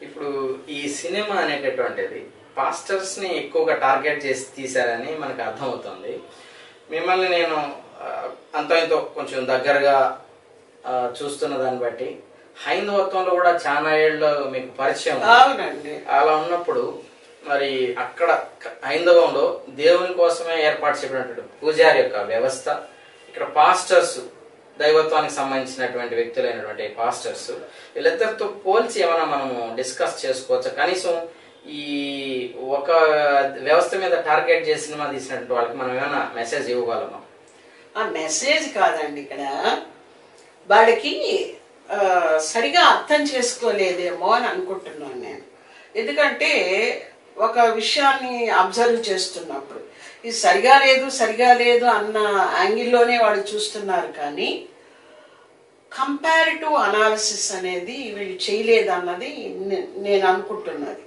ఇప్పుడు ఈ సినిమా అనేటటువంటిది పాస్టర్స్ ని ఎక్కువగా టార్గెట్ చేసి తీశారని మనకు అర్థమవుతుంది మిమ్మల్ని నేను ఆ, అంతో ఇంతో కొంచెం దగ్గరగా ఆ, చూస్తున్న దాన్ని బట్టి హైందవత్వంలో కూడా చాలా ఏళ్ళు మీకు పరిచయం ఉంది. అవునండి అలా ఉన్నప్పుడు మరి అక్కడ క- హైందవంలో దేవుని కోసమే ఏర్పాటు చేయబడినటువంటి పూజారి యొక్క వ్యవస్థ ఇక్కడ పాస్టర్స్ దైవత్వానికి సంబంధించినటువంటి వ్యక్తులైనటువంటి పాస్టర్స్ వీళ్ళిద్దరితో పోల్చి ఏమైనా మనము డిస్కస్ చేసుకోవచ్చా కనీసం ఈ ఒక వ్యవస్థ మీద టార్గెట్ చేసి సినిమా తీసినటువంటి వాళ్ళకి మనం ఏమైనా మెసేజ్ ఇవ్వగలమా ఆ మెసేజ్ కాదండి ఇక్కడ వాళ్ళకి ఆ, సరిగా అర్థం చేసుకోలేదేమో అని అనుకుంటున్నాను నేను ఎందుకంటే ఒక విషయాన్ని అబ్జర్వ్ చేస్తున్నప్పుడు ఇది సరిగా లేదు సరిగా లేదు అన్న యాంగిల్లోనే వాళ్ళు చూస్తున్నారు కానీ కంపారిటివ్ అనాలిసిస్ అనేది వీళ్ళు చేయలేదు అన్నది నే- నేను అనుకుంటున్నది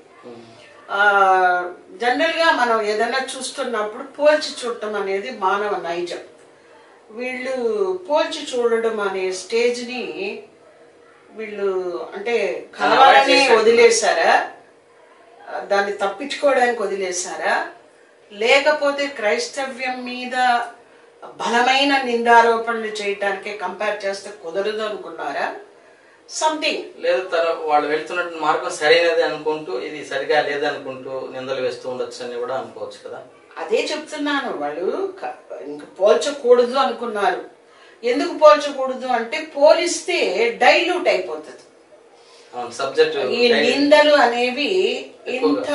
జనరల్గా మనం ఏదైనా చూస్తున్నప్పుడు పోల్చి చూడటం అనేది మానవ నైజం వీళ్ళు పోల్చి చూడడం అనే స్టేజ్ని వీళ్ళు అంటే కావాలని వదిలేశారా ఆ, దాన్ని తప్పించుకోవడానికి వదిలేశారా లేకపోతే క్రైస్తవ్యం మీద బలమైన నిందారోపణలు చేయటానికే కంపేర్ చేస్తే కుదరదు అనుకున్నారా సంథింగ్ లేదు తన వాళ్ళు వెళ్తున్నటువంటి మార్గం సరైనది అనుకుంటూ ఇది సరిగా లేదనుకుంటూ నిందలు వేస్తూ ఉండొచ్చు అని కూడా అనుకోవచ్చు కదా అదే చెప్తున్నాను వాళ్ళు క- ఇంక పోల్చకూడదు అనుకున్నారు ఎందుకు పోల్చకూడదు అంటే పోలిస్తే డైల్యూట్ అయిపోతుంది అవును సబ్జెక్ట్ ఈ నిందలు అనేవి ఇంత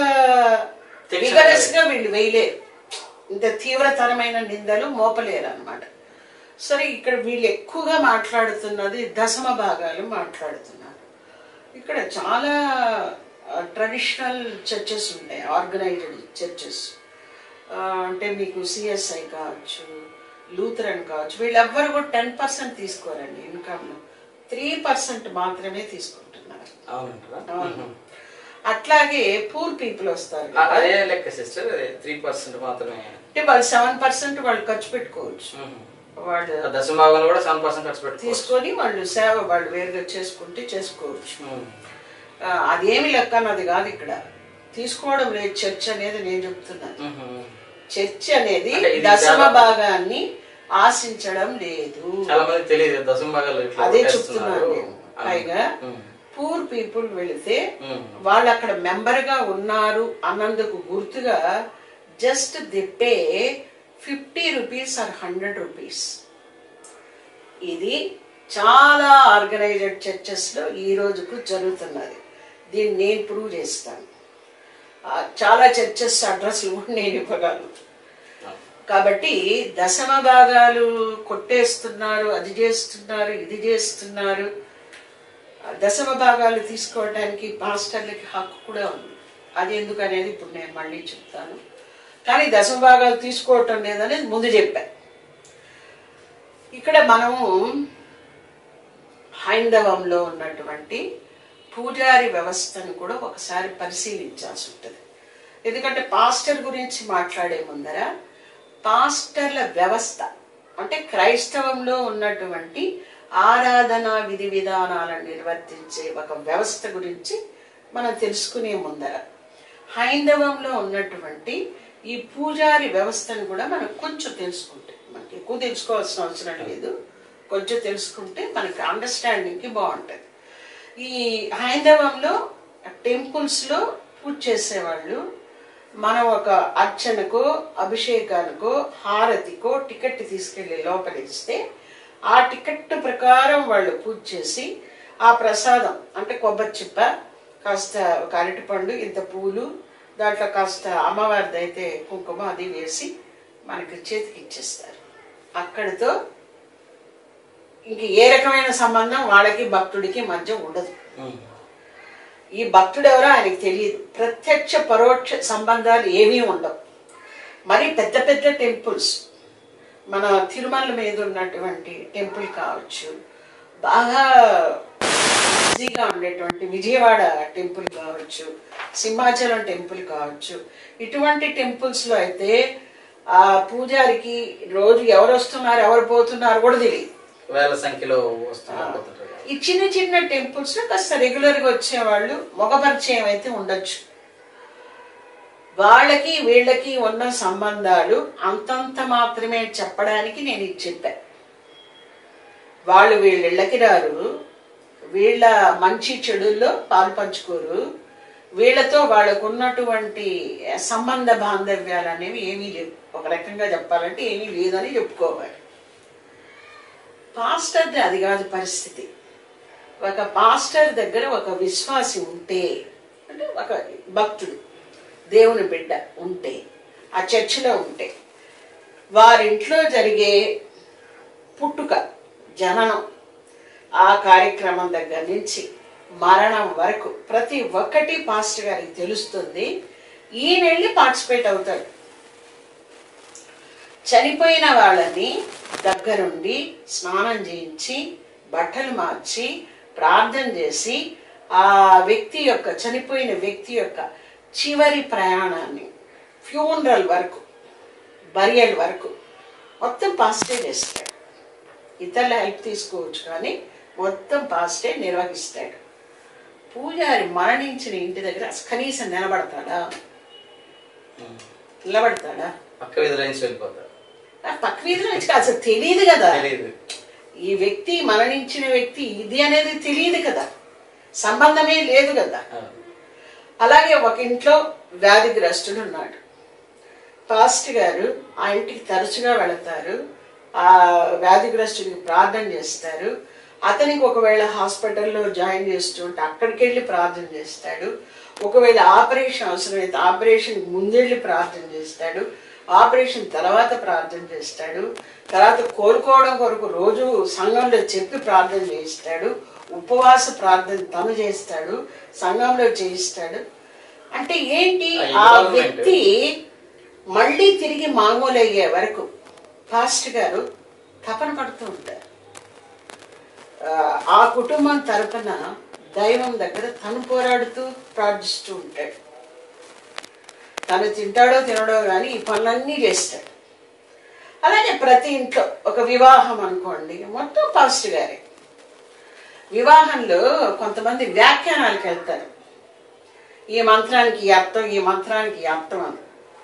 విగరస్ గా వీళ్ళు వేయలేరు ఇంత తీవ్రతరమైన నిందలు మోపలేరు అనమాట సరే ఇక్కడ వీళ్ళు ఎక్కువగా మాట్లాడుతున్నది దశమ భాగాలు మాట్లాడుతున్నారు ఇక్కడ చాలా ట్రెడిషనల్ చర్చెస్ ఉంటాయి ఆర్గనైజ్డ్ చర్చెస్ అంటే మీకు సిఎస్ఐ కావచ్చు లూథరన్ కావచ్చు వీళ్ళెవ్వరు కూడా టెన్ పర్సెంట్ తీసుకోరండి ఇన్కమ్ త్రీ పర్సెంట్ మాత్రమే తీసుకుంటున్నారు అవునంటారా అవును. అట్లాగే పూర్ పీపుల్ వస్తారు ఆ- అదే లెక్క సిస్టర్ త్రీ పర్సెంట్ మాత్రమే అంటే వాళ్ళు సెవెన్ పర్సెంట్ వాళ్ళు ఖర్చు పెట్టుకోవచ్చు వాళ్ళు ఆ దశభాగంలో కూడా సెవెన్ పర్సెంట్ ఖర్చు పెట్టుకోవచ్చు తీసుకొని వాళ్ళు సేవ వాళ్ళు వేరుగా చేసుకుంటే చేసుకోవచ్చు ఉమ్. ఆ, అదేమి లెక్క అన్నది కాదు ఇక్కడ తీసుకోవడం లేదు చర్చ్ అనేది నేను చెప్తున్నాను ఉమ్. చర్చ్ అనేది అంటే ఇది దశమ చాలా- భాగాన్ని ఆశించడం లేదు చాలా మంది తెలియదు దశభాగాలు ఇట్లా అదే కొట్టేస్తున్నారు. చెప్తున్నాను నేను. పైగా ఉమ్. పూర్ పీపుల్ వెళితే ఉమ్. వాళ్ళు అక్కడ మెంబర్ గా ఉన్నారు అన్నందుకు గుర్తుగా just the pay fifty rupees or hundred rupees ఇది చాలా ఆర్గనైజ్డ్ చర్చెస్ లో ఈ రోజుకు జరుగుతున్నది దీన్ని నేను ప్రూవ్ చేస్తాను ఆ, చాలా చర్చెస్ అడ్రస్లు కూడా నేను ఇవ్వగలను కాబట్టి దశమ భాగాలు కొట్టేస్తున్నారు అది చేస్తున్నారు ఇది చేస్తున్నారు ఆ దశమ భాగాలు తీసుకోవడానికి పాస్టర్లకి హక్కు కూడా ఉంది అది ఎందుకు అనేది ఇప్పుడు నేను మళ్ళీ చెప్తాను కానీ దశమ భాగాలు తీసుకోవటం లేదనేది ముందు చెప్పా ఇక్కడ మనము హైందవంలో ఉన్నటువంటి పూజారి వ్యవస్థను కూడా ఒకసారి పరిశీలించాల్సి ఉంటుంది ఎందుకంటే పాస్టర్ గురించి మాట్లాడే ముందర పాస్టర్ల వ్యవస్థ అంటే క్రైస్తవంలో ఉన్నటువంటి ఆరాధన విధి విధానాలను నిర్వర్తించే ఒక వ్యవస్థ గురించి మనం తెలుసుకునే ముందర హైందవంలో ఉన్నటువంటి ఈ పూజారి వ్యవస్థను కూడా మనం కొంచెం తెలుసుకుంటే మనకి ఎక్కువ తెలుసుకోవాల్సిన అవసరం లేదు కొంచెం తెలుసుకుంటే మనకి అండర్స్టాండింగ్కి బాగుంటుంది ఈ హైందవంలో టెంపుల్స్లో పూజ చేసేవాళ్ళు మనం ఒక అర్చనకో అభిషేకానికో హారతికో టికెట్ తీసుకెళ్లి లోపలిస్తే ఆ టికెట్ ప్రకారం వాళ్ళు పూజ చేసి ఆ ప్రసాదం అంటే కొబ్బరి చిప్ప కాస్త ఒక అరటిపండు ఇంత పూలు దాంట్లో కాస్త అమ్మవారిది అయితే కుంకుమ అది వేసి మనకి చేతికి ఇచ్చేస్తారు అక్కడితో ఇంక ఏ రకమైన సంబంధం వాళ్ళకి భక్తుడికి మధ్య ఉండదు ఉమ్. ఈ భక్తుడు ఎవరో ఆయనకి తెలియదు ప్రత్యక్ష పరోక్ష సంబంధాలు ఏమీ ఉండవు మరి పెద్ద పెద్ద టెంపుల్స్ మన తిరుమల మీద ఉన్నటువంటి టెంపుల్ కావచ్చు బాగా బిజీగా ఉండేటువంటి విజయవాడ టెంపుల్ కావచ్చు సింహాచలం టెంపుల్ కావచ్చు ఇటువంటి temples లో అయితే ఆ పూజారికి రోజు ఎవరు వస్తున్నారు ఎవరు పోతున్నారు కూడా తెలియదు వేల సంఖ్యలో వస్తున్నారు పోతుంటారు. ఈ చిన్న చిన్న టెంపుల్స్ లో కాస్త రెగ్యులర్ గా వచ్చేవాళ్ళు మగ పరిచయం అయితే ఉండొచ్చు వాళ్ళకి వీళ్ళకి ఉన్న సంబంధాలు అంతంత మాత్రమే చెప్పడానికి నేను ఇది చెప్పా వాళ్ళు వీళ్ళిళ్ళకి రారు వీళ్ళ మంచి చెడుల్లో పాలు పంచుకోరు వీళ్ళతో వాళ్ళకు ఉన్నటువంటి సంబంధ బాంధవ్యాలు అనేవి ఏమీ లేవు ఒక రకంగా చెప్పాలంటే ఏమీ లేదని చెప్పుకోవాలి పాస్టర్ది అది కాదు పరిస్థితి ఒక పాస్టర్ దగ్గర ఒక విశ్వాసి ఉంటే అంటే ఒక భక్తుడు దేవుని బిడ్డ ఉంటే ఆ చర్చిలో ఉంటే వారింట్లో జరిగే పుట్టుక జననం ఆ కార్యక్రమం దగ్గర నుంచి మరణం వరకు ప్రతి ఒక్కటి పాస్టర్ గారికి తెలుస్తుంది ఈయన వెళ్ళి పార్టిసిపేట్ అవుతాడు చనిపోయిన వాళ్ళని దగ్గరుండి స్నానం చేయించి బట్టలు మార్చి ప్రార్థన చేసి ఆ వ్యక్తి యొక్క చనిపోయిన వ్యక్తి యొక్క చివరి ప్రయాణాన్ని ఫ్యూనరల్ వరకు బరియల్ వరకు మొత్తం పాస్టే చేస్తాడు ఇతరుల హెల్ప్ తీసుకోవచ్చు కానీ మొత్తం పాస్టే నిర్వహిస్తాడు పూజారి మరణించిన ఇంటి దగ్గర అసలు కనీసం నిలబడతాడా నిలబడతాడా పక్క వీధిలో నుంచి వెళ్ళిపోతారు ఆ పక్క వీధిలో నుంచి అసలు తెలియదు కదా తెలియదు ఈ వ్యక్తి మరణించిన వ్యక్తి ఇది అనేది తెలియదు కదా సంబంధమే లేదు కదా అవును. అలాగే ఒక ఇంట్లో వ్యాధిగ్రస్తుడు ఉన్నాడు పాస్ట్ గారు ఆ ఇంటికి తరచుగా వెళతారు ఆ వ్యాధిగ్రస్తుడికి ప్రార్థన చేస్తారు అతనికి ఒకవేళ హాస్పిటల్లో జాయిన్ చేస్తూ ఉంటే అక్కడికి వెళ్ళి ప్రార్థన చేస్తాడు ఒకవేళ ఆపరేషన్ అవసరమైతే ఆపరేషన్ ముందెళ్ళి ప్రార్థన చేస్తాడు ఆపరేషన్ తర్వాత ప్రార్థన చేస్తాడు తర్వాత కోలుకోవడం కొరకు రోజు సంఘంలో చెప్పి ప్రార్థన చేయిస్తాడు ఉపవాస ప్రార్థన తను చేస్తాడు సంఘంలో చేయిస్తాడు అంటే ఏంటి ఆ ఆ involvement. వ్యక్తి మళ్ళీ తిరిగి మామూలు అయ్యే వరకు ఫాస్ట్ గారు తపన పడుతూ ఉంటారు ఆ, ఆ కుటుంబం తరపున దైవం దగ్గర తను పోరాడుతూ ప్రార్థిస్తూ ఉంటాడు తను తింటాడో తినడో కానీ ఈ పనులన్నీ చేస్తాడు అలాగే ప్రతి ఇంట్లో ఒక వివాహం అనుకోండి మొత్తం పాస్ట్ గారే వివాహంలో కొంతమంది వ్యాఖ్యానాలకు వెళ్తారు ఈ మంత్రానికి ఈ అర్థం ఈ మంత్రానికి ఈ అర్థం అని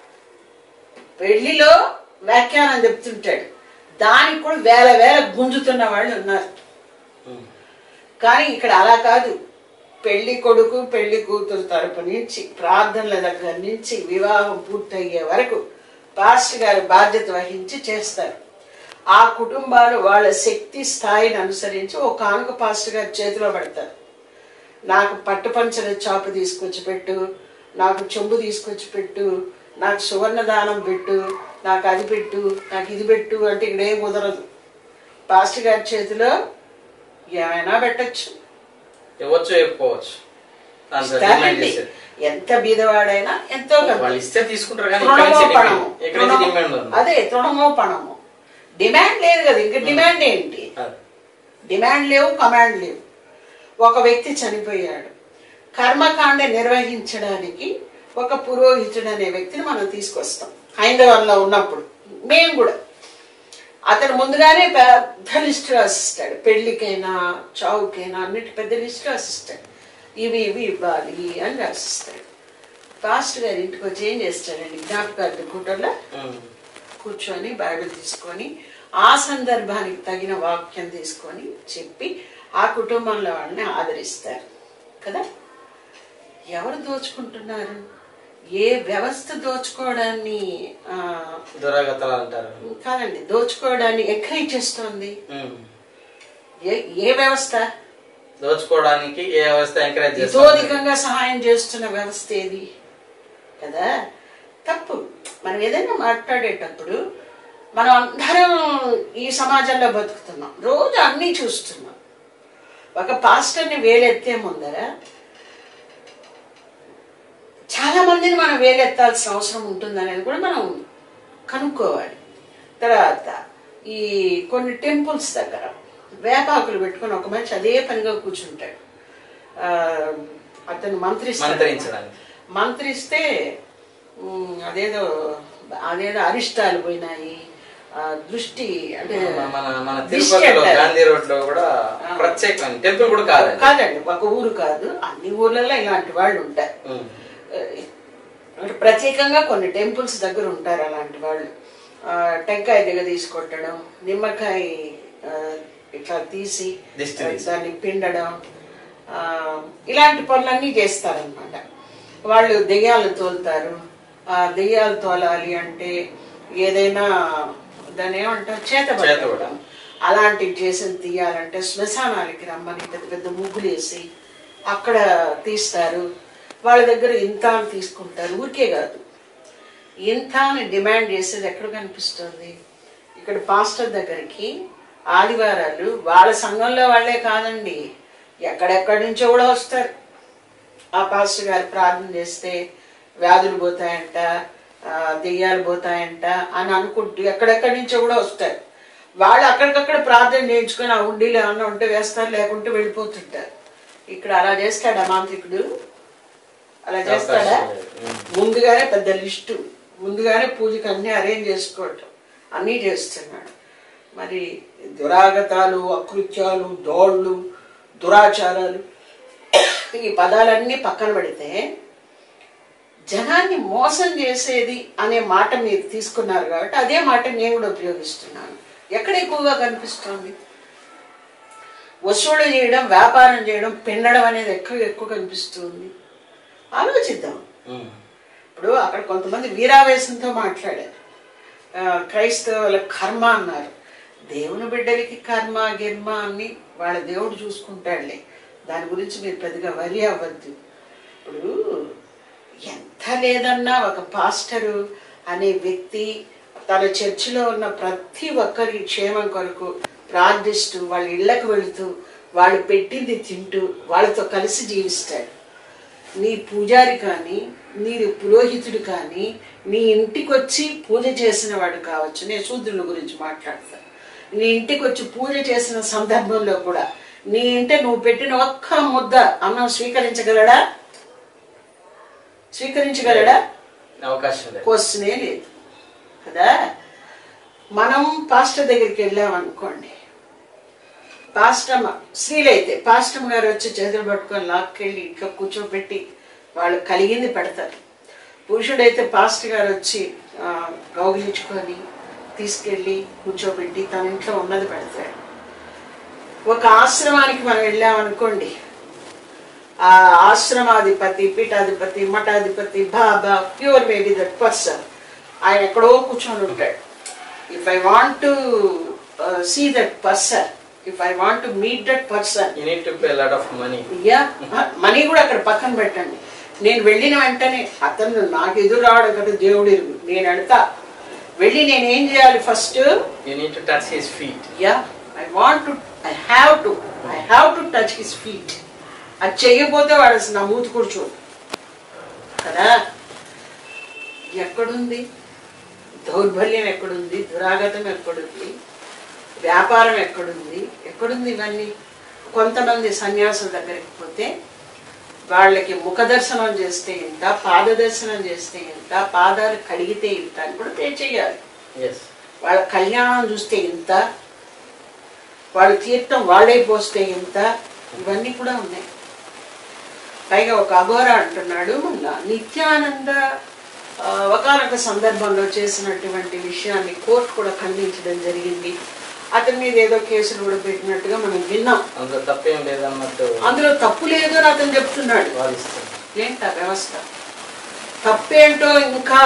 పెళ్లిలో వ్యాఖ్యానం చెప్తుంటాడు దానికి కూడా వేల వేల గుంజుతున్న వాళ్ళు ఉన్నారు ఉమ్. కానీ ఇక్కడ అలా కాదు పెళ్లి కొడుకు పెళ్లి కూతురు తరపు నుంచి ప్రార్థనల దగ్గర నుంచి వివాహం పూర్తయ్యే వరకు పాస్టర్ గారు బాధ్యత వహించి చేస్తారు ఆ కుటుంబాలు వాళ్ళ శక్తి స్థాయిని అనుసరించి ఒక కానుక పాస్టర్ గారి చేతిలో పెడతారు నాకు పట్టు పంచల చాపు తీసుకొచ్చి పెట్టు నాకు చెంబు తీసుకొచ్చి పెట్టు నాకు సువర్ణ దానం పెట్టు నాకు అది పెట్టు నాకు ఇది పెట్టు అంటే ఇక్కడ ఏం కుదరదు పాస్టర్ గారి చేతిలో ఏమైనా పెట్టచ్చు ఇవ్వచ్చు ఇవ్వకపోవచ్చు దాంతో డిమాండ్ ఇస్తారండి. చేసేది ఎంత బీదవాడైనా ఎంతో కొంత. వాళ్ళు ఇస్తే తీసుకుంటారు కానీ ఇక్కడ తృణమో నుంచి పణమో. డిమాండ్ ఇక్కడ నుంచి తృణమో- డిమాండ్ ఉంది అదే తృణమో పణమో డిమాండ్ లేదు కదా ఇంకా డిమాండ్ ఏంటి అది. డిమాండ్ లేవు కమాండ్ లేవు ఒక వ్యక్తి చనిపోయాడు కర్మకాండ నిర్వహించడానికి ఒక పురోహితుడు అనే వ్యక్తిని మనం తీసుకొస్తాం హైందవంలో ఉన్నప్పుడు మేము కూడా అతను ముందుగానే పెద్ద లిస్ట్ రాసిస్తాడు పెళ్లికైనా చావుకైనా అన్నిటి పెద్ద లిస్ట్ రాసిస్తాడు ఇవి ఇవి ఇవ్వాలి అని రాసిస్తాడు పాస్ట్ గారి ఇంటికి వచ్చి ఏం చేస్తాడండి జ్ఞాపకార్థ కూటర్లో ఉమ్. కూర్చొని బైబిల్ తీసుకొని ఆ సందర్భానికి తగిన వాక్యం తీసుకొని చెప్పి ఆ కుటుంబంలో వాళ్ళని ఆదరిస్తారు కదా ఎవరు దోచుకుంటున్నారు ఏ వ్యవస్థ దోచుకోవడాన్ని ఆ, దురాగతాలు అంటారు కాదండి దోచుకోవడాన్ని ఎంకరేజ్ చేస్తోంది ఉమ్. ఏ ఏ వ్యవస్థ దోచుకోవడానికి ఏ వ్యవస్థ ఎంకరేజ్ చేస్తుంది ఇతోధికంగా సహాయం చేస్తున్న వ్యవస్థ ఏది కదా తప్పు మనం ఏదైనా మాట్లాడేటప్పుడు మనం అందరం ఈ సమాజంలో బతుకుతున్నాం రోజు అన్నీ చూస్తున్నాం ఒక పాస్టర్ని వేలెత్తే ముందర చాలా మందిని మనం వేలెత్తాల్సిన అవసరం ఉంటుందనేది కూడా మనం కనుక్కోవాలి తర్వాత ఈ కొన్ని టెంపుల్స్ దగ్గర వేపాకులు పెట్టుకొని ఒక మనిషి అదే పనిగా కూర్చుంటాడు ఆ, అతను మంత్రిస్తాడు మంత్రించడానికి మంత్రిస్తే ఉమ్, అదేదో అదేదో అరిష్టాలు పోయినాయి ఆ, దృష్టి అంటే మన- మన మన దిష్టి తిరుపతిలో అంటారు. గాంధీ రోడ్ లో కూడా ప్రత్యేకమైన టెంపుల్ కూడా కాదండి కాదండి ఒక ఊరు కాదు అన్ని ఊర్లలో ఇలాంటి వాళ్ళు ఉంటారు ఉమ్. అంటే ప్రత్యేకంగా కొన్ని టెంపుల్స్ దగ్గర ఉంటారు అలాంటి వాళ్ళు ఆ, టెంకాయ దిగ తీసుకొట్టడం నిమ్మకాయ ఆ, ఇట్లా తీసి దిష్టి తీసి. దాన్ని పిండడం ఆ, ఇలాంటి పనులన్నీ చేస్తారనమాట వాళ్ళు దెయ్యాలు తోలుతారు ఆ దెయ్యాలు తోలాలి అంటే ఏదైనా దాన్ని ఏమంటారు చేత చేతబడడం. అలాంటివి చేసి తీయాలంటే శ్మశానాలకి రమ్మని పెద్ద పెద్ద ముగ్గులు వేసి అక్కడ తీస్తారు వాళ్ళ దగ్గర ఇంత అని తీసుకుంటారు ఊరికే కాదు ఇంత అని డిమాండ్ చేసేది ఎక్కడ కనిపిస్తుంది ఇక్కడ పాస్టర్ దగ్గరికి ఆదివారాలు వాళ్ళ సంఘంలో వాళ్ళే కాదండి ఎక్కడెక్కడి నుంచో కూడా వస్తారు ఆ పాస్టర్ గారు ప్రార్థన చేస్తే వ్యాధులు పోతాయంట ఆ, దెయ్యాలు పోతాయంట అని అనుకుంటూ ఎక్కడెక్కడి నుంచో కూడా వస్తారు వాళ్ళు అక్కడికక్కడ ప్రార్థన చేయించుకొని ఆ ఉండిలో ఏమన్నా ఉంటే వేస్తారు లేకుంటే వెళ్ళిపోతుంటారు ఇక్కడ అలా చేస్తాడా మాంత్రికుడు అలా చేస్తాడా ముందుగానే పెద్ద లిస్టు ముందుగానే పూజకి అన్ని అరేంజ్ చేసుకోవటం అన్నీ చేస్తున్నాడు మరి దురాగతాలు అకృత్యాలు దోళ్ళు దురాచారాలు ఈ పదాలన్నీ పక్కన పెడితే జనాన్ని మోసం చేసేది అనే మాట మీరు తీసుకున్నారు కాబట్టి అదే మాట నేను కూడా ఉపయోగిస్తున్నాను ఎక్కడ ఎక్కువగా కనిపిస్తోంది వసూలు చేయడం వ్యాపారం చేయడం పిండడం అనేది ఎక్కువ ఎక్కువ కనిపిస్తుంది ఆలోచిద్దాం ఉమ్. ఇప్పుడు అక్కడ కొంతమంది వీరావేశంతో మాట్లాడారు ఆ, క్రైస్తవుల కర్మ అన్నారు దేవుని బిడ్డలకి కర్మ గిర్మ అన్ని వాళ్ళ దేవుడు చూసుకుంటాడులే దాని గురించి మీరు పెద్దగా వరి అవ్వద్దు ఇప్పుడు ఎంత లేదన్నా ఒక పాస్టరు అనే వ్యక్తి తన చర్చిలో ఉన్న ప్రతి ఒక్కరి క్షేమం కొరకు ప్రార్థిస్తూ వాళ్ళ ఇళ్లకు వెళుతూ వాళ్ళు పెట్టింది తింటూ వాళ్ళతో కలిసి జీవిస్తాడు నీ పూజారి కానీ నీ పురోహితుడు కానీ నీ ఇంటికి వచ్చి పూజ చేసిన వాడు కావచ్చు నేను శూద్రుల గురించి మాట్లాడతాను నీ ఇంటికి వచ్చి పూజ చేసిన సందర్భంలో కూడా నీ ఇంట నువ్వు పెట్టిన ఒక్క ముద్ద అన్నం స్వీకరించగలడా స్వీకరించగలడా అవకాశం లేదు క్వశ్చనే లేదు కదా మనం పాస్టర్ దగ్గరికి వెళ్ళాం అనుకోండి పాస్టమ్ స్త్రీలైతే పాస్టమ్ గారు వచ్చి చేతులు పట్టుకొని లాక్కెళ్ళి ఇంట్లో కూర్చోబెట్టి వాళ్ళు కలిగింది పెడతారు పురుషుడైతే పాస్టర్ గారు వచ్చి ఆ, కౌగిలించుకొని తీసుకెళ్ళి కూర్చోబెట్టి తన ఇంట్లో ఉన్నది పెడతాడు ఒక ఆశ్రమానికి మనం వెళ్ళామనుకోండి ఆ ఆశ్రమాధిపతి పీఠాధిపతి మఠాధిపతి బాబా ప్యూర్ మేబీ దట్ పర్సన్ ఆయన ఎక్కడో కూర్చొని ఉంటాడు if I want to see that person if I want to meet that person you need to pay lot of money yeah money కూడా అక్కడ పక్కన పెట్టండి నేను వెళ్ళిన వెంటనే అతను నాకు ఎదురు రావడం కదా దేవుడు ఎరుగు నేను వెళ్తా వెళ్ళి నేను ఏం చేయాలి first you need to touch his feet yeah I want to I have to I have to touch his feet అది చెయ్యకపోతే వాడు అసలు నా మూతి కూడా చూడు కదా ఎక్కడుంది దౌర్బల్యం ఎక్కడుంది దురాగతం ఎక్కడుంది వ్యాపారం ఎక్కడుంది ఎక్కడుంది ఇవన్నీ కొంతమంది సన్యాసుల దగ్గరికి పోతే వాళ్ళకి ముఖ దర్శనం చేస్తే ఇంత పాద దర్శనం చేస్తే ఇంత పాదాలు కడిగితే ఇంత అని కూడా పే చేయాలి ఎస్ వాళ్ళ కళ్యాణం చూస్తే ఇంత వాళ్ళ తీర్థం వాళ్ళే పోస్తే ఇంత ఇవన్నీ కూడా ఉన్నాయి పైగా ఒక అఘోర అంటున్నాడు మొన్న నిత్యానంద ఆ, ఒకానొక సందర్భంలో చేసినటువంటి విషయాన్ని కోర్టు కూడా ఖండించడం జరిగింది అతని మీద ఏదో కేసులు కూడా పెట్టినట్టుగా మనం విన్నాం అందులో తప్పేం లేదన్నట్టు అందులో తప్పు లేదు అని అతను చెప్తున్నాడు వాదిస్తుంది ఏంట వ్యవస్థ తప్పేంటో ఇంకా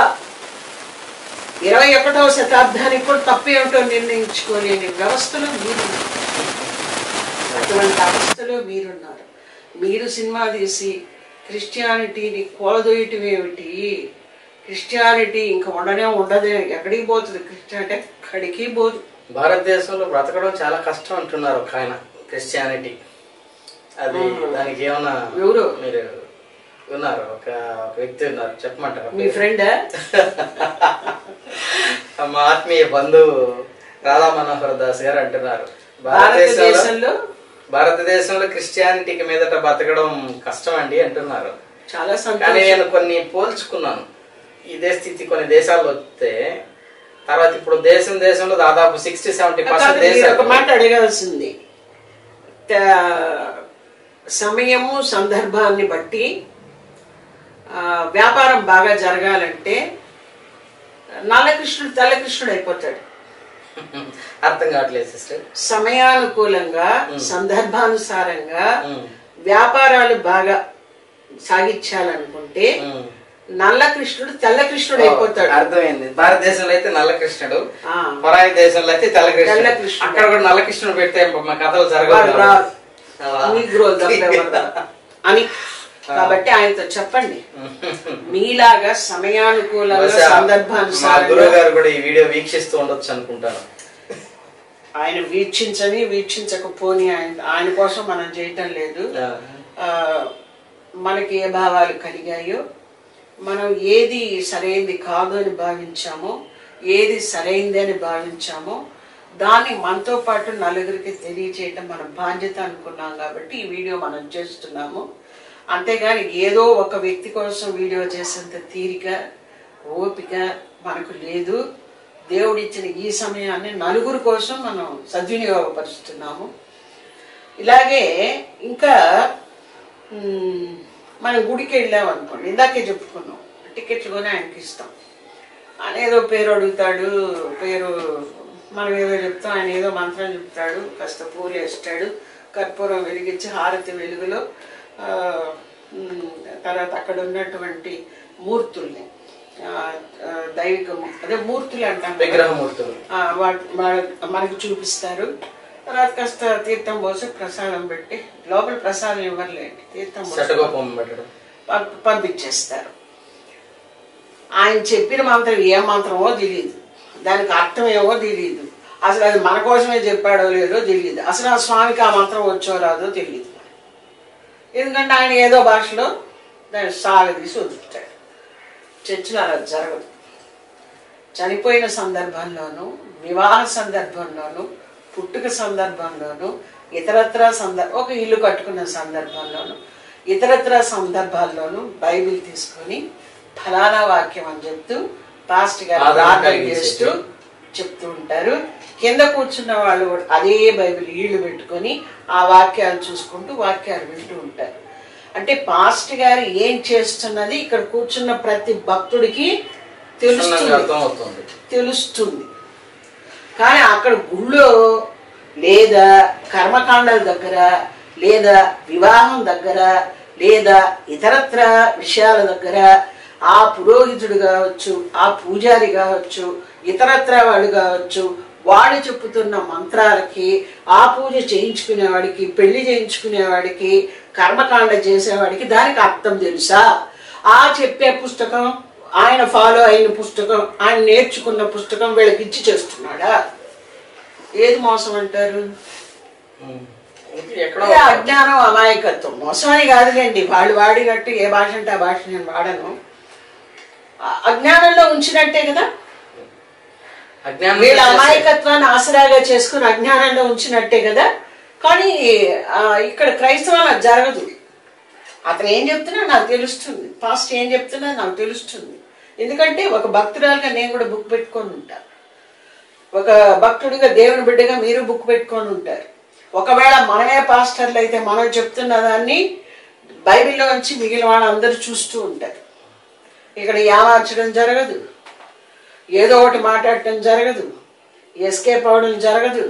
ఇరవై ఒకటవ శతాబ్దానికి కూడా తప్పేమిటో నిర్ణయించుకోలేని వ్యవస్థలో మీరు అటువంటి అవస్థలో మీరున్నారు మీరు సినిమా తీసి క్రిస్టియానిటీని కూలదోయటం ఏమిటి క్రిస్టియానిటీ ఇంకా ఉండనే ఉండదే ఎక్కడికి పోతుంది క్రిస్టియానిటీ ఎక్కడికి పోదు భారతదేశంలో బ్రతకడం చాలా కష్టం అంటున్నారు ఒక ఆయన క్రిస్టియానిటీ అది దానికి ఏమన్నా ఎవరు? మీరు ఉన్నారు ఒక ఒక వ్యక్తి ఉన్నారు చెప్పమంటారా మీ ఫ్రెండా మా ఆత్మీయ బంధువు రాధా మనోహర్ దాస్ గారు అంటున్నారు భారతదేశంలో భారతదేశంలో భారతదేశంలో క్రిస్టియానిటీకి మీదట బతకడం కష్టం అండి అంటున్నారు చాలా కానీ సంతోషం నేను కొన్ని పోల్చుకున్నాను ఇదే స్థితి కొన్ని దేశాల్లో వస్తే తర్వాత ఇప్పుడు దేశం దేశంలో దాదాపు సిక్స్టీ సెవెంటీ కాదు, పర్సెంట్ మీరు ఒక దేశాలు మాట అడగాల్సింది త- సమయము సందర్భాన్ని బట్టి ఆ, వ్యాపారం బాగా జరగాలంటే నల్లకృష్ణుడు తెల్లకృష్ణుడు అయిపోతాడు అర్థం కావట్లేదు సిస్టర్ సమయానుకూలంగా సందర్భానుసారంగా ఉమ్. వ్యాపారాలు బాగా సాగించాలనుకుంటే నల్ల కృష్ణుడు తెల్ల కృష్ణుడు అయిపోతాడు అర్థమైంది భారతదేశంలో అయితే నల్ల కృష్ణుడు ఆ. పరాయి దేశంలో అయితే తెల్ల తెల్ల కృష్ణుడు కృష్ణుడు. అక్కడ కూడా నల్ల కృష్ణుడు పెడితే మా కథలు వాడు జరగవు రాడు. ఆ. నీగ్రోలు తప్ప ఎవరు రారు. అని కాబట్టి ఆయనతో చెప్పండి మీలాగా సమయానుకూలంగా బహుశా మా సందర్భానుసారంగా గురువు గారు కూడా ఈ వీడియో వీక్షిస్తూ ఉండొచ్చు అనుకుంటాను ఆయన వీక్షించని వీక్షించకపోని ఆయన ఆయన కోసం మనం చేయటం లేదు ఆ. ఆ, మనకి ఏ భావాలు కలిగాయో మనం ఏది సరైంది కాదు అని భావించామో ఏది సరైంది అని భావించామో దాన్ని మనతో పాటు నలుగురికి తెలియచేయటం మన బాధ్యత అనుకున్నాం కాబట్టి ఈ వీడియో మనం చేస్తున్నాము అంతేగాని ఏదో ఒక వ్యక్తి కోసం వీడియో చేసేంత తీరిక ఓపిక మనకు లేదు దేవుడిచ్చిన ఈ సమయాన్ని నలుగురు కోసం మనం సద్వినియోగపరుస్తున్నాము ఇలాగే ఇంకా మ్, మనం గుడికి వెళ్ళాం అనుకోండి ఇందాకే చెప్పుకున్నాం టికెట్లు కొని ఆయనకి ఇస్తాం ఆయన ఏదో పేరు అడుగుతాడు పేరు మనం ఏదో చెప్తాం ఆయన ఏదో మంత్రం చెప్తాడు కాస్త పూలు వేస్తాడు కర్పూరం వెలిగించి హారతి వెలుగులో ఆ, మ్, తర్వాత అక్కడ ఉన్నటువంటి మూర్తుల్ని ఆ, ఆ, దైవిక మూ- అదే మూర్తులు అంటాం కదా. విగ్రహమూర్తులు ఆ, వాట్- మన- మనకి చూపిస్తారు తర్వాత కాస్త తీర్థం పోసి ప్రసాదం పెట్టి లోపల ప్రసాదం ఇవ్వరులేండి తీర్థం పోసి శటగోపం పెట్టడం పం- పంపించేస్తారు ఆయన చెప్పిన మంత్రం ఏ మంత్రమో తెలియదు దానికి అర్థం ఏమో తెలియదు అసలు అది మన కోసమే చెప్పాడో లేదో తెలియదు అసలు ఆ స్వామికి ఆ మంత్రం వచ్చో రాదో తెలియదు ఎందుకంటే ఆయన ఏదో భాషలో దాన్ని సాగదీసి వదులుతాడు చర్చిలో అలా జరగదు చనిపోయిన సందర్భంలోనూ వివాహ సందర్భంలోనూ పుట్టుక సందర్భంలోనూ ఇతరత్ర సందర్భ ఒక ఇల్లు కట్టుకున్న సందర్భంలోనూ ఇతరత్ర సందర్భాల్లోనూ బైబిల్ తీసుకొని ఫలానా వాక్యం అని చెప్తూ పాస్ట్ గారు ఆధారం ప్రార్థన కలిగించేసి. చేస్తూ చెప్తూ ఉంటారు కింద కూర్చున్న వాళ్ళు కూడా అదే బైబిల్ ఈళ్ళు పెట్టుకొని ఆ వాక్యాలు చూసుకుంటూ వాక్యాలు వింటూ ఉంటారు అంటే పాస్ట్ గారు ఏం చేస్తున్నది ఇక్కడ కూర్చున్న ప్రతి భక్తుడికి క్షుణ్ణంగా తెలుస్తుంది అర్థం అవుతుంది తెలుస్తుంది కానీ అక్కడ గుళ్ళో లేదా కర్మకాండాల దగ్గర లేదా వివాహం దగ్గర లేదా ఇతరత్ర విషయాల దగ్గర ఆ పురోహితుడు కావచ్చు ఆ పూజారి కావచ్చు ఇతరత్ర వాళ్ళు కావచ్చు వాళ్ళు చెప్పుతున్న మంత్రాలకి ఆ పూజ చేయించుకునేవాడికి పెళ్లి చేయించుకునేవాడికి కర్మకాండ చేసేవాడికి దానికి అర్థం తెలుసా ఆ చెప్పే పుస్తకం ఆయన ఫాలో అయిన పుస్తకం ఆయన నేర్చుకున్న పుస్తకం వీళ్ళకి ఇచ్చి చేస్తున్నాడా ఏది మోసం అంటారు ఉమ్. ఎక్కడో ఇది అజ్ఞానం అమాయకత్వం మోసం అని కాదులేండి వాళ్ళు వాడినట్టు ఏ భాష అంటే ఆ భాష నేను వాడను ఆ- అజ్ఞానంలో ఉంచినట్టే కదా అజ్ఞానం వీళ్ళ చేసే- అమాయకత్వాన్ని ఆసరాగా చేసుకుని అజ్ఞానంలో ఉంచినట్టే కదా కానీ ఆ, ఇక్కడ క్రైస్తవం అది జరగదు అతను ఏం చెప్తున్నా నాకు తెలుస్తుంది పాస్ట్ ఏం చెప్తున్నా నాకు తెలుస్తుంది ఎందుకంటే ఒక భక్తురాలుగా నేను కూడా బుక్ పెట్టుకొని ఉంటా ఒక భక్తుడిగా దేవుని బిడ్డగా మీరు బుక్ పెట్టుకొని ఉంటారు ఒకవేళ మనమే పాస్టర్లు అయితే మనం చెప్తున్న దాన్ని బైబిల్లో నుంచి మిగిలిన వాళ్ళందరూ చూస్తూ ఉంటారు ఇక్కడ ఏమార్చడం జరగదు ఏదో ఒకటి మాట్లాడటం జరగదు ఎస్కేప్ అవ్వడం జరగదు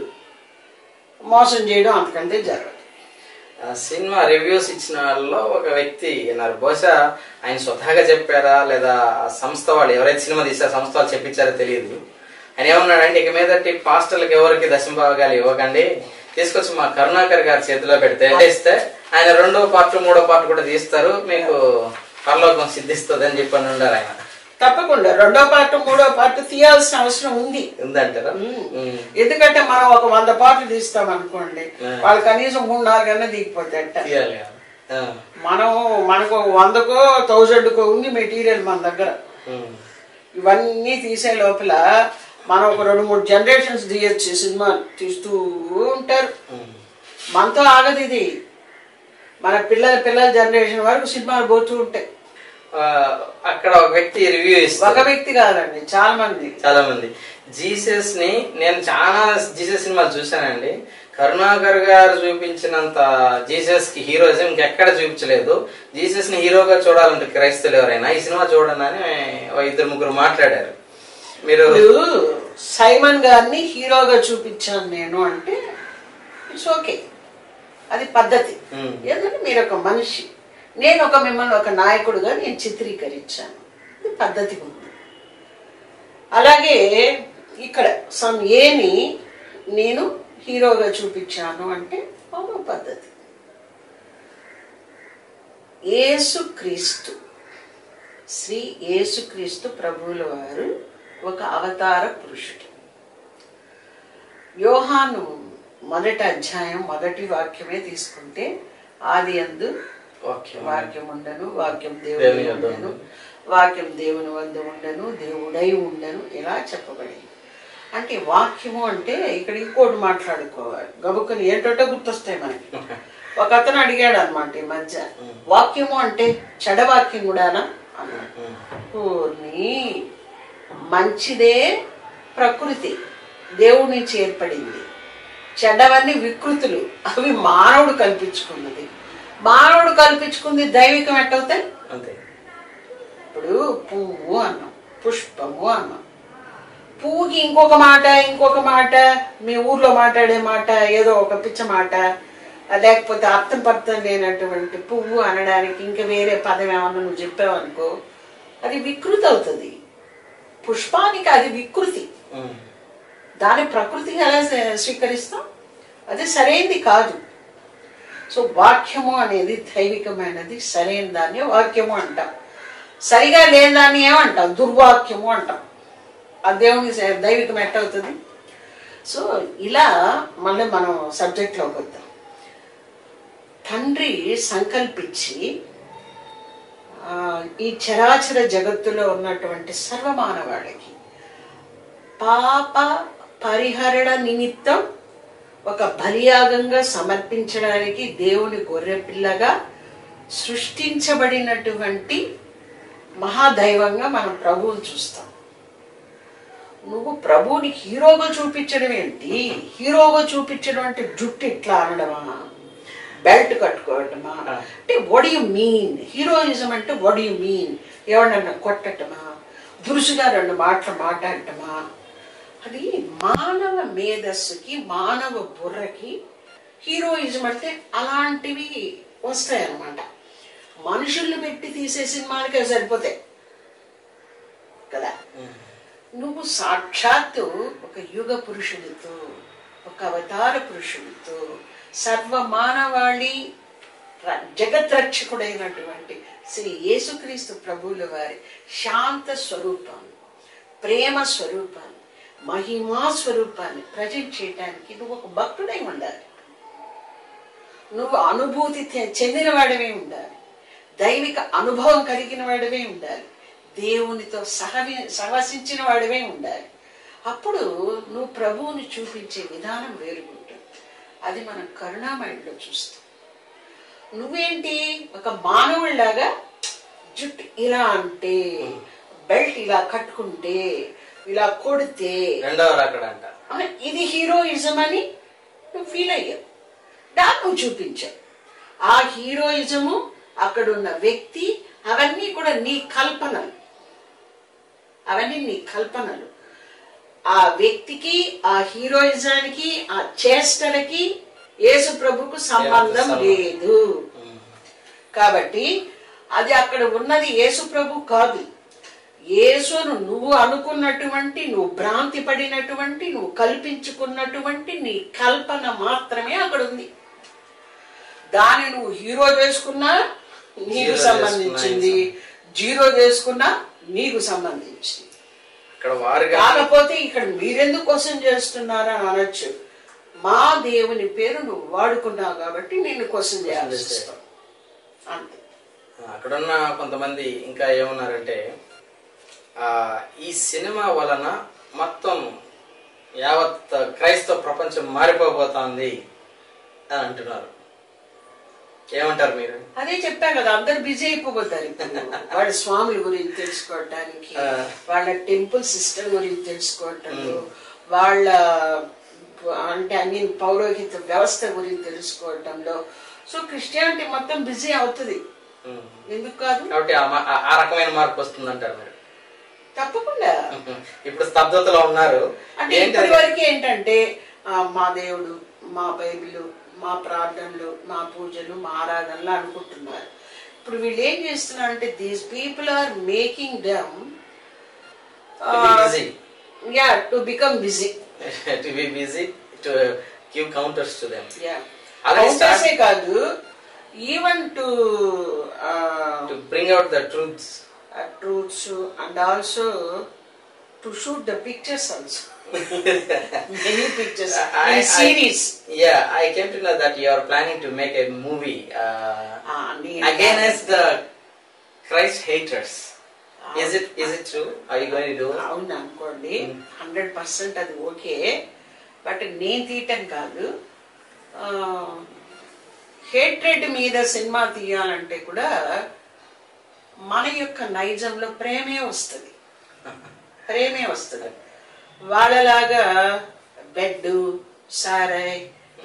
మోసం చేయడం అంతకంటే జరగదు ఆ సినిమా రివ్యూస్ ఇచ్చిన వాళ్ళలో ఒక వ్యక్తి ఉన్నారు బహుశా ఆయన స్వతహాగా చెప్పారా లేదా ఆ సంస్థ వాళ్ళు ఎవరైతే సినిమా తీసారో సంస్థ వాళ్ళు చెప్పించారో తెలియదు ఆయన ఏమన్నాడంటే ఇక మీదటి పాస్టర్లకు ఎవరికి దశంభాగాలు ఇవ్వకండి తీసుకొచ్చి మా కరుణాకర్ గారి చేతిలో పెడితే ఇస్తే ఆయన రెండో పార్ట్ మూడో పార్ట్ కూడా తీస్తారు మీకు పరలోకం సిద్ధిస్తుంది అని చెప్పని ఉండారు ఆయన తప్పకుండా రెండో పార్ట్ మూడో పార్ట్ తీయాల్సిన అవసరం ఉంది ఉందంటారా ఉమ్. ఎందుకంటే మనం ఒక వంద పాటలు తీస్తాం అనుకోండి ఆ. వాళ్ళు కనీసం మూడు నాలుగు అన్న దిగిపోతాయి తీయాలి ఆ. మనం మనకు ఒక వందకో థౌజండ్కో ఉంది మెటీరియల్ మన దగ్గర ఉమ్. ఇవన్నీ తీసే లోపల మనం ఒక రెండు మూడు జనరేషన్స్ తీయచ్చు సినిమా తీస్తూ ఉంటారు ఉమ్. మనతో ఆగదు ఇది మన పిల్లల పిల్లల జనరేషన్ వరకు సినిమాలు పోతూ ఉంటాయి ఆ, అక్కడ ఒక వ్యక్తి రివ్యూ ఇస్తారు ఒక వ్యక్తి కాదండి చాలా మంది చాలా మంది జీసస్ ని నేను చాలా జీసస్ సినిమాలు చూశానండి కరుణాకర్ గారు చూపించినంత జీసస్ కి హీరోయిజం ఇంకెక్కడ చూపించలేదు జీసస్ ని హీరోగా చూడాలంటే క్రైస్తవులు ఎవరైనా ఈ సినిమా చూడండి అని ఓ ఇద్దరు ముగ్గురు మాట్లాడారు మీరు ఇప్పుడు సైమన్ గారిని హీరోగా చూపించాను నేను అంటే ఇట్స్ ఓకే అది పద్ధతి Hmm. ఎందుకంటే మీరు ఒక మనిషి నేను ఒక మిమ్మల్ని ఒక నాయకుడుగా నేను చిత్రీకరించాను ఇది పద్ధతి ఉంది అలాగే ఇక్కడ సమ్ ఏని నేను హీరోగా చూపించాను అంటే అవును పద్ధతి యేసుక్రీస్తు శ్రీ యేసుక్రీస్తు ప్రభువుల వారు ఒక అవతార పురుషుడు యోహాను మొదటి అధ్యాయం మొదటి వాక్యమే తీసుకుంటే ఆది అందు ఓకే వాక్యం ఉండను వాక్యం దేవుని దేవుని యొద్ద ఉండను వాక్యం దేవుని వద్ద ఉండను దేవుడై ఉండను ఇలా చెప్పబడింది అంటే వాక్యము అంటే ఇక్కడ ఇంకోటి మాట్లాడుకోవాలి గబుక్కని ఏంటంటే గుర్తొస్తాయి మనకి ఒక అతను అడిగాడు అనమాట ఈ మధ్య వాక్యము అంటే చెడవాక్యం కూడానా అన్నాడు ఊర్ని మంచిదే ప్రకృతి దేవుడి నుంచి ఏర్పడింది చెడ్డవన్నీ వికృతులు అవి మానవుడు కల్పించుకున్నది మానవుడు కల్పించుకుంది దైవికం ఎట్టవుతాయి అంతే ఇప్పుడు పువ్వు అన్నాం పుష్పము అన్నాం పువ్వుకి ఇంకొక మాట ఇంకొక మాట మీ ఊర్లో మాట్లాడే మాట ఏదో ఒక పిచ్చ మాట ఆ లేకపోతే అర్థం పర్థం లేనటువంటి పువ్వు అనడానికి ఇంకా వేరే పదం ఏమన్నా నువ్వు చెప్పావనుకో అది వికృతి అవుతుంది పుష్పానికి అది వికృతి ఉమ్. దాని ప్రకృతిగా ఎలా స్వీ- స్వీకరిస్తాం అది సరైనది కాదు సో వాక్యము అనేది దైవికమైనది సరైన దాన్ని వాక్యము అంటాం సరిగా లేని దాన్ని ఏమంటాం దుర్వాక్యము అంటాం ఆ దేవుని స- దైవికం ఎట్టవుతుంది సో ఇలా మళ్ళీ మనం సబ్జెక్ట్లోకి వద్దాం తండ్రి సంకల్పించి ఆ, ఈ చరాచర జగత్తులో ఉన్నటువంటి సర్వమానవాడికి పాప పరిహరణ నిమిత్తం ఒక బలియాగంగా సమర్పించడానికి దేవుని గొర్రె పిల్లగా సృష్టించబడినటువంటి మహాదైవంగా మనం ప్రభువుని చూస్తాం నువ్వు ప్రభువుని హీరోగా చూపించడం ఏంటి హీరోగా చూపించడం అంటే జుట్టు ఇట్లా అనడమా బెల్ట్ కట్టుకోవటమా అంటే వడ్ యు మీన్ హీరోయిజం అంటే వడ్ యు మీన్ ఎవడన్నా కొట్టటమా దురుసుగా రెండు మాటలు మాట్లాడటమా అది మానవ మేధస్సుకి మానవ బుర్రకి హీరోయిజం అంటే అలాంటివి వస్తాయి అన్నమాట మనుషుల్ని పెట్టి తీసే సినిమాలకే సరిపోతాయి కదా నువ్వు సాక్షాత్తు ఒక యుగ పురుషుడితో ఒక అవతార పురుషుడితో సర్వ మానవాళి ర- జగద్రక్షకుడైనటువంటి శ్రీ యేసుక్రీస్తు ప్రభువుల వారి శాంత స్వరూపాన్ని ప్రేమ స్వరూపాన్ని మహిమా స్వరూపాన్ని ప్రజెంట్ చేయడానికి నువ్వు ఒక భక్తుడై ఉండాలి నువ్వు అనుభూతి చె- చెందిన వాడివే ఉండాలి దైవిక అనుభవం కలిగిన వాడివే ఉండాలి దేవునితో సహవి సహవసించిన వాడివే ఉండాలి అప్పుడు నువ్వు ప్రభువుని చూపించే విధానం వేరుగుంటుంది అది మనం కరుణామయుడిలో చూస్తాం నువ్వేంటి ఒక మానవుడిలాగా జుట్టు ఇలా అంటే బెల్ట్ ఇలా కట్టుకుంటే ఇలా కొడితే రెండవ రాకడ అంట ఆ, ఇది హీరోయిజం అని నువ్వు ఫీల్ అయ్యావు దాన్ని నువ్వు చూపించావు ఆ హీరోయిజము అక్కడున్న వ్యక్తి అవన్నీ కూడా నీ కల్పనలు అవన్నీ నీ కల్పనలు ఆ వ్యక్తికి ఆ హీరోయిజానికి ఆ చేష్టలకి యేసు ప్రభుకు సంబంధం సంబంధం. లేదు కాబట్టి అది అక్కడ ఉన్నది యేసు ప్రభు కాదు యేసును నువ్వు అనుకున్నటువంటి నువ్వు భ్రాంతి పడినటువంటి నువ్వు కల్పించుకున్నటువంటి నీ కల్పన మాత్రమే అక్కడ ఉంది దాన్ని నువ్వు హీరో చేసుకున్నా నీకు జీరో సంబంధించింది జీరో చేసుకున్నా నీకు సంబంధించింది ఇక్కడ వారుగా కాకపోతే ఇక్కడ మీరెందుకు కోసం చేస్తున్నారని అనొచ్చు మా దేవుని పేరు నువ్వు వాడుకున్నావు కాబట్టి నేను కోసం చేయాల్సి వస్తుంది అంతే అక్కడున్న కొంతమంది ఇంకా ఏమన్నారంటే ఆ ఈ సినిమా వలన మొత్తం యావత్ క్రైస్తవ ప్రపంచం మారిపోబోతోంది అని అంటున్నారు ఏమంటారు మీరు అదే చెప్పా కదా అందరు బిజీ అయిపోతారు ఇప్పుడు వాళ్ళ స్వాముల గురించి తెలుసుకోవటానికి ఆ. వాళ్ళ టెంపుల్ సిస్టమ్ గురించి తెలుసుకోవటంలో వాళ్ళ అంటే ఐ మీన్ పౌరోహిత వ్యవస్థ గురించి తెలుసుకోవటంలో సో క్రిస్టియానిటీ మొత్తం బిజీ అవుతుంది ఉమ్. ఎందుకు కాదు కాబట్టి ఆ మా- ఆ- ఆ రకమైన మార్పు వస్తుంది అంటారు మీరు తప్పకుండా ఇప్పుడు స్తబ్దతలో ఉన్నారు అంటే ఏంటి ఇప్పటి అది? వరకు ఏంటంటే ఆ, మా దేవుడు మా బైబిల్ మా ప్రార్థనలు మా పూజలు మా ఆరాధనలు అనుకుంటున్నారు ఇప్పుడు వీళ్ళు ఏం చేస్తున్నారంటే these people are making them To be busy. Yeah to become busy to be busy to give counters to them yeah అలాగే start- కాదు even to to bring out the truths truths and also to shoot the pictures also many pictures I- I- series yeah i came to know that you are planning to make a movie uh, against the christ haters is it is it true are you going to do అవును అనుకోండి hundred percent అది okay but నేను తీయటం కాదు hatred మీద cinema తీయాలంటే కూడా మన యొక్క నైజంలో ప్రేమే వస్తుంది ప్రేమే వస్తుంది వాళ్ళలాగా బెడ్ సారాయ్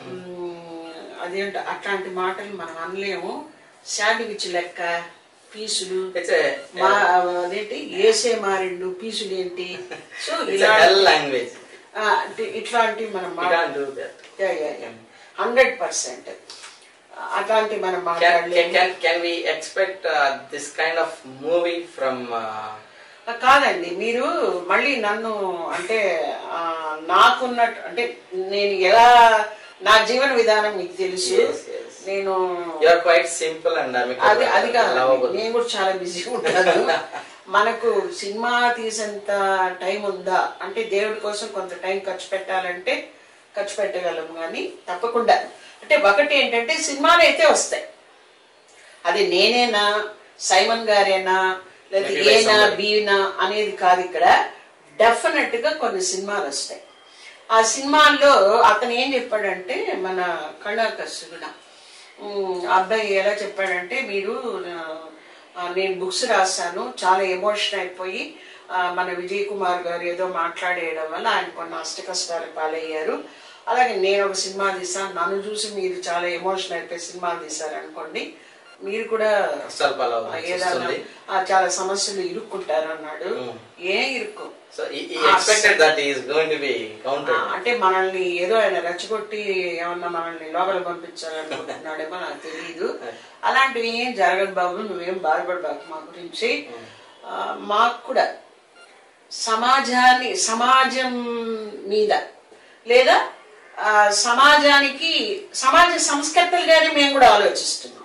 అదేంట అట్లాంటి మాటలు మనం అనలేము శాండ్విచ్ లెక్క పీసులు it's a మా అదేంటి ఏసే మారిండు పీసులు ఏంటి సో it's a ఇలా hell language ఇట్లాంటివి మనం you can't do that hundred percent అట్లాంటి మనం can, can, మాట్లాడలేము can, can we expect uh, this kind of movie from uh, ఆ, కాదండి మీరు మళ్ళీ నన్ను అంటే ఆ, నాకున్నట్టు అంటే నేను ఎలా నా జీవన విధానం మీకు తెలుసు Yes, yes. నేను you are quite simple and uh, అది అది కాదు lovable నేను కూడా చాలా బిజీ ఉంటాను మనకు సినిమా తీసేంత టైం ఉందా అంటే దేవుడి కోసం కొంత టైం ఖర్చు పెట్టాలంటే ఖర్చు పెట్టగలం కానీ తప్పకుండా అంటే ఒకటి ఏంటంటే సినిమాలు అయితే వస్తాయి అది నేనేనా సైమన్ గారేనా లేదా Maybe by ఏనా somebody. బీనా అనేది కాదు ఇక్కడ డెఫినెట్ గా కొన్ని సినిమాలు వస్తాయి ఆ సినిమాల్లో అతను ఏం చెప్పాడంటే మన కళాకర్షుడు అబ్బాయి ఎలా చెప్పాడంటే మీరు ఆ, నేను బుక్స్ రాశాను చాలా ఎమోషన్ అయిపోయి ఆ, మన విజయ్ కుమార్ గారు ఏదో మాట్లాడేయడం వల్ల ఆయన కొన్ని అష్ట కష్టాలు పాలయ్యారు అలాగే నేను ఒక సినిమా తీసాను నన్ను చూసి మీరు చాలా ఎమోషన్ అయిపోయి సినిమాలు తీశారు అనుకోండి మీరు కూడా కష్టాలు పాలవ్వాల్సి ఆ, ఏదన్నా వస్తుంది. ఆ, చాలా సమస్యలు ఇరుక్కుంటారు అన్నాడు Mm. ఏం ఇరుక్కు So he, he Ah, expected that he is going to be ఆ, counted. అంటే మనల్ని ఏదో ఆయన రెచ్చగొట్టి ఏమన్నా మనల్ని లోపల పంపించాలనుకుంటున్నాడేమో నాకు తెలియదు అలాంటివి ఏం జరగదు బాబు నువ్వేం బాధపడబాకు మా గురించి ఆ, మాకు కూడా సమాజాన్ని సమాజం మీద లేదా ఆ, సమాజానికి సమాజ సంస్కర్తలుగానే మేము కూడా ఆలోచిస్తున్నాం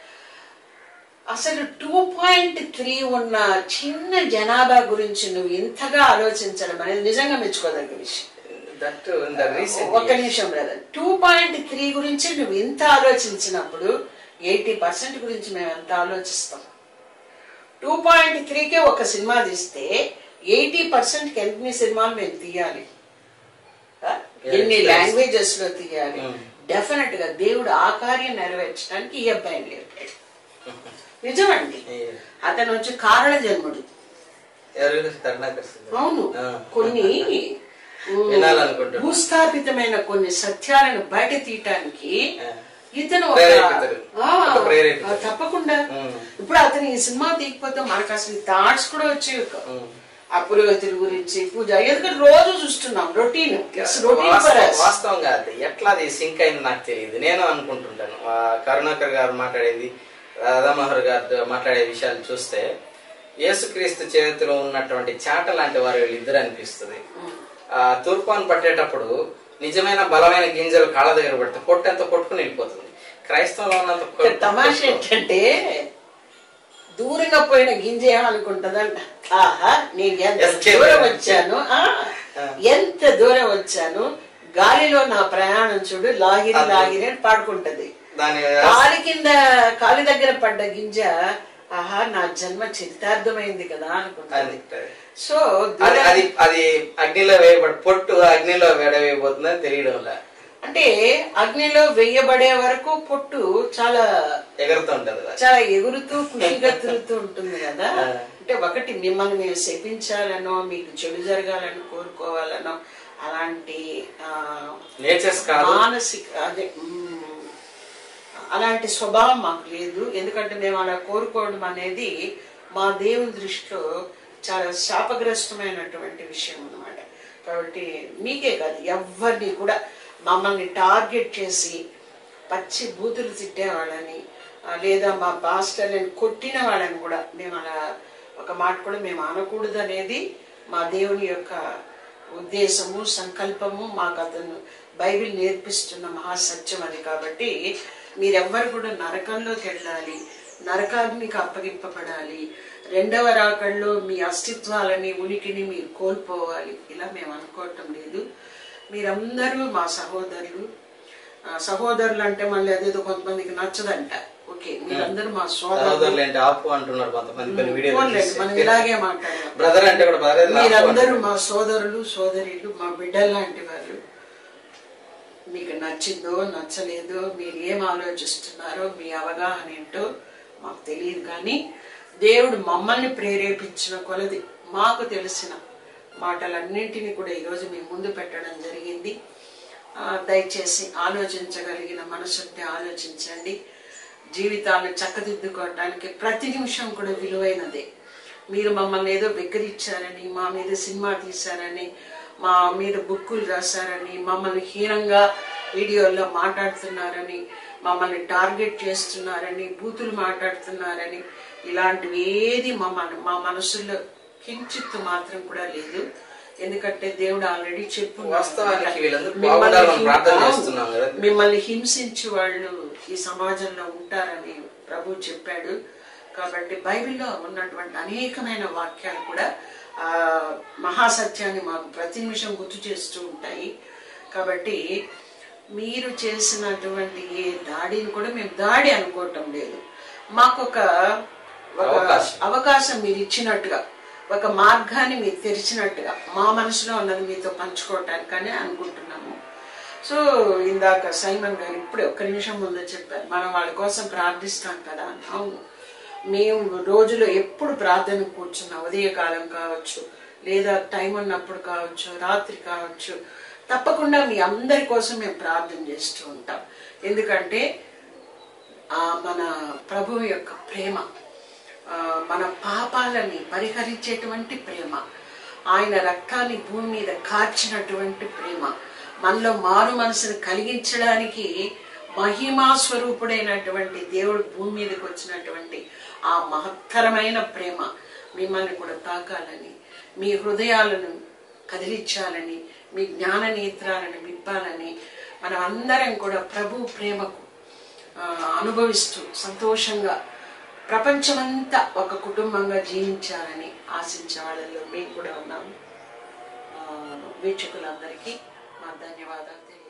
అసలు టూ పాయింట్ త్రీ ఉన్న చిన్న జనాభా గురించి నువ్వు ఇంతగా ఆలోచించడం అనేది నిజంగా మెచ్చుకోదగ్గ విషయం That too in the recent ఒక్క years. నిమిషం బ్రదర్ టూ పాయింట్ త్రీ గురించి నువ్వు ఇంత ఆలోచించినప్పుడు ఎయిటీ పర్సెంట్ గురించి మేము ఎంత ఆలోచిస్తాం టూ పాయింట్ త్రీకే ఒక సినిమా తీస్తే ఎయిటీ పర్సెంట్ ఎన్ని సినిమాలు మేము తీయాలి ఆ? ఎన్ని Yes, yes. లాంగ్వేజెస్ లో తీయాలి Mm. డెఫినెట్ గా దేవుడు ఆ కార్యం నెరవేర్చడానికి ఈ అబ్బాయిని లేపాడు నిజమండి Yeah. అతను వచ్చి కారణ జన్ముడు ఎవరు కరుణాకర్ సింగ్. అవును ఆ. కొన్ని ఉమ్, వినాలనుకుంటున్నా. భూస్థాపితమైన కొన్ని సత్యాలను బయట తీయటానికి ఆ. ఇతను ఒక ప్రేరేపితుడు. ఆ, ఒక ప్రేరేపితుడు. ఆ, తప్పకుండా ఉమ్. ఇప్పుడు అతను ఈ సినిమా తీయకపోతే మనకు అసలు థాట్స్ కూడా వచ్చేవి కావు. ఉమ్. ఆ పురోగతుల గురించి పూజ ఎందుకంటే రోజు చూస్తున్నాం రొటీన్ రొటీన్ వాస్తవం- వాస్తవంగా అది ఎట్లా అది సింక్ అయింది నాకు తెలియదు నేను అనుకుంటుంటాను ఆ, కరుణాకర్ గారు మాట్లాడేది రాధామోహర్ గారు మాట్లాడే విషయాలు చూస్తే యేసుక్రీస్తు చేతిలో ఉన్నటువంటి చాట లాంటి వారు వీళ్ళిద్దరు అనిపిస్తుంది ఆ తూర్పాన్ని పట్టేటప్పుడు నిజమైన బలమైన గింజలు కాళ్ళ దగ్గర పడితే పొట్టు ఎంత కొట్టుకుని వెళ్ళిపోతుంది క్రైస్తవంలో ఉన్నంత కొ- తమాష ఏంటంటే దూరంగా పోయిన గింజ ఏమనుకుంటదంట ఆహా నేను ఎంత Escape దూరం అయ్యాను. వచ్చాను ఆ, ఎంత దూరం వచ్చాను గాలిలో నా ప్రయాణం చూడు లాగిరి అది. లాగిరి అని పాడుకుంటది దాని కాలి కింద కాలి దగ్గర పడ్డ గింజ ఆహా నా జన్మ చరితార్థమైంది కదా అనుకుంటుంది అది సో అది అది అది అగ్నిలో వేయబడి పొట్టు అగ్నిలో వేడవేయబోతుందని తెలియడం లే అంటే అగ్నిలో వెయ్యబడే వరకు పొట్టు చాలా ఎగురుతూ ఉంటుంది కదా. చాలా ఎగురుతూ ఖుషిగా తిరుగుతూ ఉంటుంది కదా అంటే ఒకటి మిమ్మల్ని మేము శపించాలనో మీకు చెడు జరగాలని కోరుకోవాలనో అలాంటి ఆ, నేచర్స్ కాదు మానసిక అదే మ్, అలాంటి స్వభావం మాకు లేదు ఎందుకంటే మేము అలా కోరుకోవడం అనేది మా దేవుని దృష్టిలో చాలా శాపగ్రస్తమైనటువంటి విషయం అన్నమాట కాబట్టి మీకే కాదు ఎవరిని కూడా మమ్మల్ని టార్గెట్ చేసి పచ్చి బూతులు తిట్టేవాళ్ళని ఆ, లేదా మా పాస్టర్ని కొట్టిన వాళ్ళని కూడా మేము అలా ఒక మాట కూడా మేము అనకూడదు అనేది మా దేవుని యొక్క ఉద్దేశము సంకల్పము మాకు అతను బైబిల్ నేర్పిస్తున్న మహాసత్యం అది కాబట్టి మీరెవ్వరు కూడా నరకంలోకి వెళ్ళాలి నరకాగ్నికి అప్పగింపబడాలి రెండవ రాకల్లో మీ అస్తిత్వాలని ఉనికిని మీరు కోల్పోవాలి ఇలా మేము అనుకోవటం లేదు మీరందరూ మా సహోదరులు ఆ, సహోదరులు అంటే మళ్ళీ అదేదో కొంతమందికి నచ్చదంట ఓకే మీరందరూ మా సోదరులు సహోదరులు ఏంటి ఆపు అంటున్నారు కొంతమంది కొన్ని పోన్లేండి, మనం వీడియోలు ఇలాగే మాట్లాడాలి బ్రదర్ అంటే కూడా బ్రదర్ మీరందరూ మా సోదరులు సోదరులు మా బిడ్డలు లాంటి వాళ్ళు మీకు నచ్చిందో నచ్చలేదో మీరు ఏం ఆలోచిస్తున్నారో మీ అవగాహన ఏంటో మాకు తెలియదు కానీ దేవుడు మమ్మల్ని ప్రేరేపించిన కొలది మాకు తెలిసిన మాటలన్నింటినీ కూడా ఈరోజు మీ ముందు పెట్టడం జరిగింది ఆ, దయచేసి ఆలోచించగలిగిన మనసుంటే ఆలోచించండి జీవితాలను చక్కదిద్దుకోవటానికి ప్రతి నిమిషం కూడా విలువైనదే మీరు మమ్మల్ని ఏదో వెక్కిరిచ్చారని మా మీద సినిమా తీశారని మా మీద బుక్కులు రాశారని మమ్మల్ని హీనంగా వీడియోల్లో మాట్లాడుతున్నారని మమ్మల్ని టార్గెట్ చేస్తున్నారని బూతులు మాట్లాడుతున్నారని ఇలాంటివి ఏది మా మన మా మనసులో కించిత్తు మాత్రం కూడా లేదు ఎందుకంటే దేవుడు ఆల్రెడీ చెప్పు వాస్తవానికి వీళ్ళందరూ బాగుండాలని ప్రార్థన చేస్తున్నాం కదా మిమ్మల్ని హింసించే వాళ్ళు ఈ సమాజంలో ఉంటారని ప్రభు చెప్పాడు కాబట్టి బైబిల్లో ఉన్నటువంటి అనేకమైన వాక్యాలు కూడా ఆ మహాసత్యాన్ని మాకు ప్రతి నిమిషం గుర్తు చేస్తూ ఉంటాయి కాబట్టి మీరు చేసినటువంటి ఏ దాడిని కూడా మేము దాడి అనుకోవటం లేదు మాకు ఒక ఒక అవకాశం. అవకాశం మీరు ఇచ్చినట్టుగా ఒక మార్గాన్ని మీరు తెరిచినట్టుగా మా మనసులో ఉన్నది మీతో పంచుకోవటానికని అనుకుంటున్నాము సో ఇందాక సైమన్ గారు ఇప్పుడే ఒక్క నిమిషం ముందు చెప్పారు మనం వాళ్ళ కోసం ప్రార్థిస్తాం కదా అని. అవును మేము రోజులో ఎప్పుడు ప్రార్థన కూర్చున్న ఉదయకాలం కావచ్చు లేదా టైం ఉన్నప్పుడు కావచ్చు రాత్రి కావచ్చు తప్పకుండా మీ అందరి కోసం మేము ప్రార్థన చేస్తూ ఉంటాం ఎందుకంటే ఆ మన ప్రభువు యొక్క ప్రేమ ఆ, మన పాపాలని పరిహరించేటువంటి ప్రేమ ఆయన రక్తాన్ని భూమి మీద కార్చినటువంటి ప్రేమ మనలో మారు మనసును కలిగించడానికి మహిమా స్వరూపుడైనటువంటి దేవుడు భూమి మీదకి వచ్చినటువంటి ఆ మహత్తరమైన ప్రేమ మిమ్మల్ని కూడా తాకాలని మీ హృదయాలను కదిలించాలని మీ జ్ఞాన నేత్రాలను విప్పాలని మనం అందరం కూడా ప్రభు ప్రేమకు ఆ, అనుభవిస్తూ సంతోషంగా ప్రపంచమంతా ఒక కుటుంబంగా జీవించాలని ఆశించే వాళ్ళలో మేము కూడా ఉన్నాము ఆ, వీక్షకులందరికీ మా ధన్యవాదాలు తెలియ